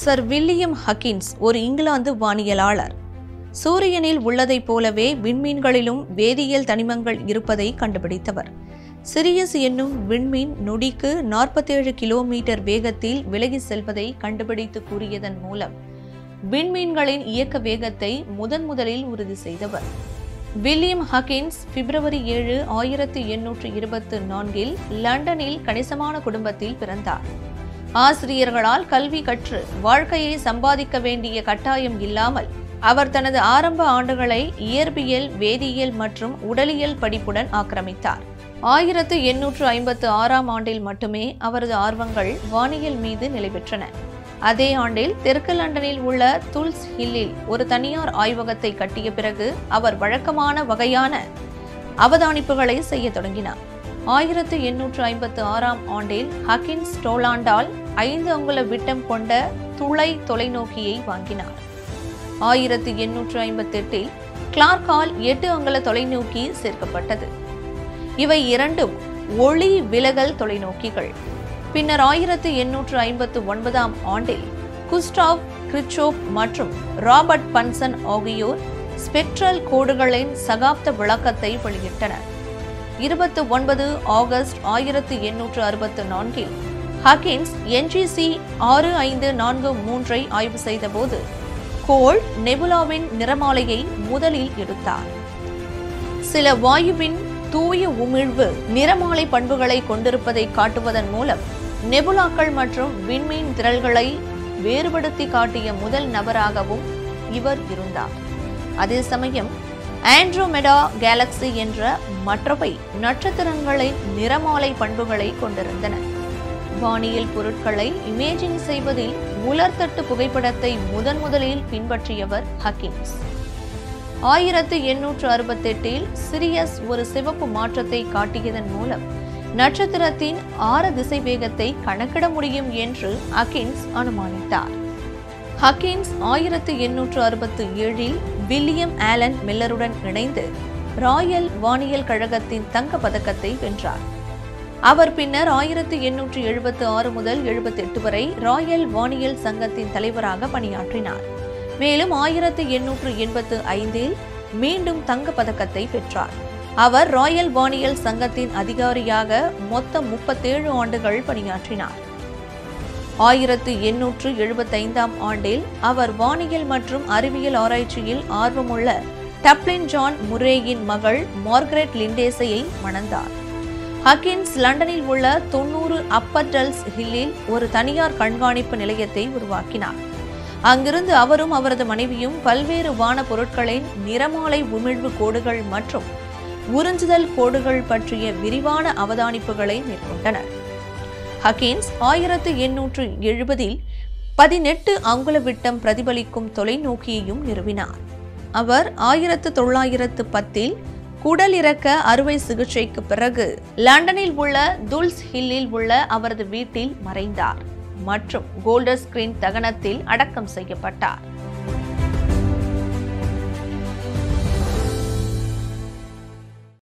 sir William Huygens ஒரு இங்கிலாந்து வானியலாளர் சூரியனில் உள்ளதைப் போலவே விண்மீன்களிலும் வேதியியல் தனிமங்கள் இருப்பதை கண்டுபிடித்தவர் சிரியஸ் என்னும் விண்மீன் நொடிக்கு நாற்பத்தேழு கிலோமீட்டர் வேகத்தில் விலகி செல்வதை கண்டுபிடித்து கூறியதன் மூலம் விண்மீன்களின் இயக்க வேகத்தை முதன் முதலில் உறுதி செய்தவர் வில்லியம் ஹக்கின்ஸ் பிப்ரவரி ஏழு ஆயிரத்து எண்ணூற்று இருபத்து நான்கில் லண்டனில் கணிசமான குடும்பத்தில் பிறந்தார் ஆசிரியர்களால் கல்வி கற்று வாழ்க்கையை சம்பாதிக்க வேண்டிய கட்டாயம் இல்லாமல் அவர் தனது ஆரம்ப ஆண்டுகளை இயற்பியல் வேதியியல் மற்றும் உடலியல் படிப்புடன் ஆக்கிரமித்தார் ஆயிரத்து எண்ணூற்று ஐம்பத்து ஆறாம் ஆண்டில் மட்டுமே அவரது ஆர்வங்கள் வானியல் மீது நிலைபெற்றன அதே ஆண்டில் தெற்கு லண்டனில் உள்ள துல்ஸ் ஹில்லில் ஒரு தனியார் ஆய்வகத்தை கட்டிய பிறகு அவர் வழக்கமான வகையான அவதானிப்புகளை செய்ய தொடங்கினார் ஆயிரத்து எண்ணூற்று ஐம்பத்து ஆறாம் ஆண்டில் ஹக்கின்ஸ் டோலாண்டால் ஐந்து அங்குல விட்டம் கொண்ட துளை தொலைநோக்கியை வாங்கினார் ஆயிரத்து எண்ணூற்று ஐம்பத்தி எட்டில் கிளார்கால் எட்டு அங்குல தொலைநோக்கி சேர்க்கப்பட்டது இவை இரண்டும் ஒளி விலகல் தொலைநோக்கிகள் பின்னர் ஆயிரத்து எண்ணூற்று ஐம்பத்து ஒன்பதாம் ஆண்டில் குஸ்டாவ் கிரிச்சோப் மற்றும் ராபர்ட் பன்சன் ஆகியோர் ஸ்பெக்ட்ரல் கோடுகளின் சகாப்த விளக்கத்தை வெளியிட்டனர் இருபத்து ஒன்பது ஆகஸ்ட் ஆயிரத்து எண்ணூற்று அறுபத்து நான்கில் ஹக்கின்ஸ் என்ஜிசி ஆறு ஐந்து நான்கு மூன்றை ஆய்வு செய்தபோது கோள் நெபுலாவின் நிறமாலையை முதலில் எடுத்தார் சில வாயுவின் தூய உமிழ்வு நிறமாலை பண்புகளை கொண்டிருப்பதை காட்டுவதன் மூலம் நெபுலாக்கள் மற்றும் விண்மீன் திரள்களை வேறுபடுத்தி காட்டிய முதல் நபராகவும் இவர் இருந்தார் அதே சமயம் ஆண்ட்ரோமெடா கேலக்சி என்ற மற்றவை நட்சத்திரங்களின் நிறமாலை பண்புகளை கொண்டிருந்தன வானியல் பொருட்களை இமேஜிங் செய்வதில் உலர்த்தட்டு புகைப்படத்தை முதன் முதலில் பின்பற்றியவர் ஹக்கின்ஸ் ஆயிரத்து எண்ணூற்று அறுபத்தெட்டில் சிரியஸ் ஒரு சிவப்பு மாற்றத்தை காட்டியதன் மூலம் நட்சத்திரத்தின் ஆர திசை வேகத்தை கணக்கிட முடியும் என்று ஹக்கின்ஸ் அனுமானித்தார் ஹக்கின்ஸ் ஆயிரத்து எண்ணூற்று அறுபத்து ஏழில் வில்லியம் ஆலன் மில்லருடன் இணைந்து ராயல் வானியல் கழகத்தின் தங்க பதக்கத்தை வென்றார் அவர் பின்னர் ஆயிரத்து எண்ணூற்று எழுபத்து ஆறு முதல் எழுபத்தி எட்டு வரை ராயல் வானியல் சங்கத்தின் தலைவராக பணியாற்றினார் மேலும் ஆயிரத்து எண்ணூற்று எண்பத்து ஐந்தில் மீண்டும் தங்க பதக்கத்தை பெற்றார் அவர் ராயல் வானியல் சங்கத்தின் அதிகாரியாக மொத்தம் முப்பத்தேழு ஆண்டுகள் பணியாற்றினார் ஆயிரத்து எண்ணூற்று எழுபத்தைந்தாம் ஆண்டில் அவர் வானியல் மற்றும் அறிவியல் ஆராய்ச்சியில் ஆர்வமுள்ள டப்ளின் ஜான் முரேயின் மகள் மார்கரெட் லிண்டேசையை மணந்தார் ஹக்கின்ஸ் லண்டனில் உள்ள தொன்னூறு அப்பர்டல்ஸ் ஹில்லில் ஒரு தனியார் கண்காணிப்பு நிலையத்தை உருவாக்கினார் அங்கிருந்து அவரும் அவரது மனைவியும் பல்வேறு வான பொருட்களின் நிறமாலை உமிழ்வு கோடுகள் மற்றும் உறிஞ்சுதல் கோடுகள் பற்றிய விரிவான அவதானிப்புகளை மேற்கொண்டனர் ஹக்கின்ஸ் ஆயிரத்து எண்ணூற்று எழுபதில் பதினெட்டு அங்குல விட்டம் பிரதிபலிக்கும் தொலைநோக்கியையும் நிறுவினார் அவர் ஆயிரத்து தொள்ளாயிரத்து பத்தில் குடலிறக்க அறுவை சிகிச்சைக்கு பிறகு லண்டனில் உள்ள துல்ஸ் ஹில்லில் உள்ள அவரது வீட்டில் மறைந்தார் மற்றும் கோல்டர் ஸ்கிரீன் தகனத்தில் அடக்கம் செய்யப்பட்டார்